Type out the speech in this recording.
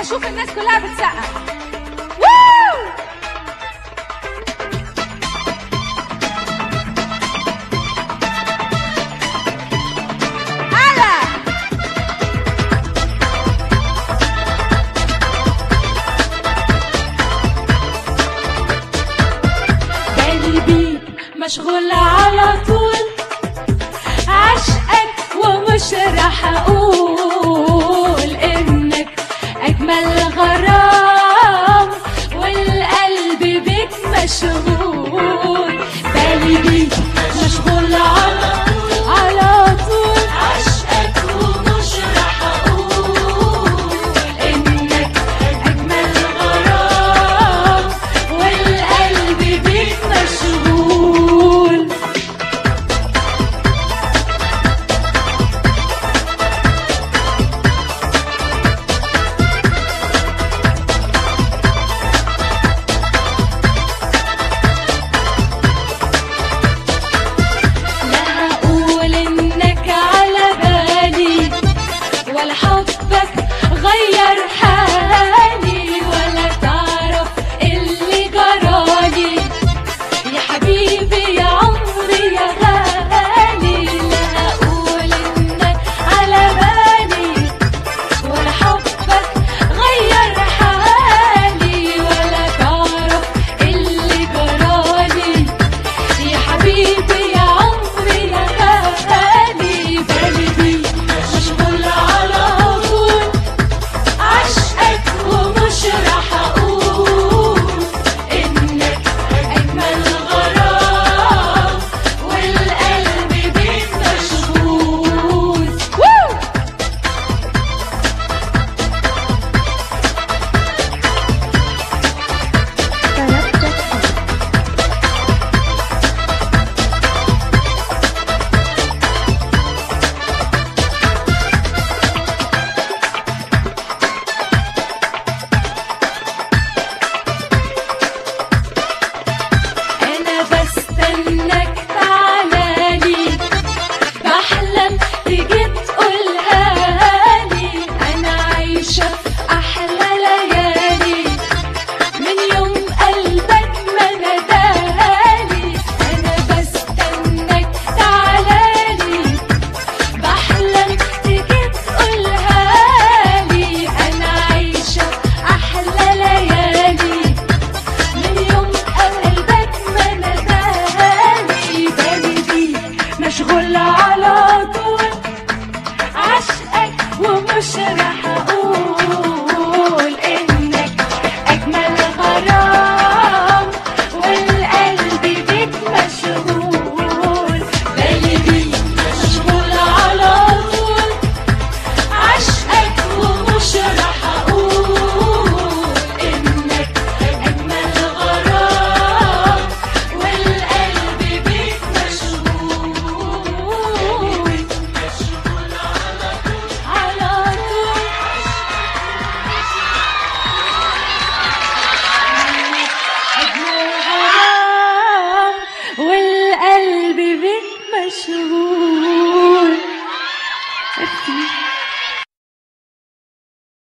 اشوف الناس كلها بتسقف ووو هلا بالي بيك مشغول على طول عشقك ومش راح اقول انك اجمل غرام والقلب بيك مشغول بالي بيك مشغول على على طول عشقك ومش راح اقول انك اجمل غرام والقلب بيك مشغول لا هقول انك على بالي ولا حبك غير حالي ولا تعرف اللي جرالي يا حبيبي يا عمري يا غالي لا هقول انك على بالي ولا حبك غير حالي ولا تعرف اللي جرالي يا حبيبي يا عمري يا غالي بالي بيك مشغول على طول عشقك ومش راح اقول انك اجمل غرام والقلب بيك مشغول وoo! انا بستناك تعالالي بحلم تيجي تقولها لي انا عايشه احلى ليالي من يوم قلبك ما ندالي انا بستناك تعالالي بحلم تيجي تقولها لي انا عايشه احلى ليالي من يوم قلبك ما ندالي بالي بيك مشغول على طول عشقك ومش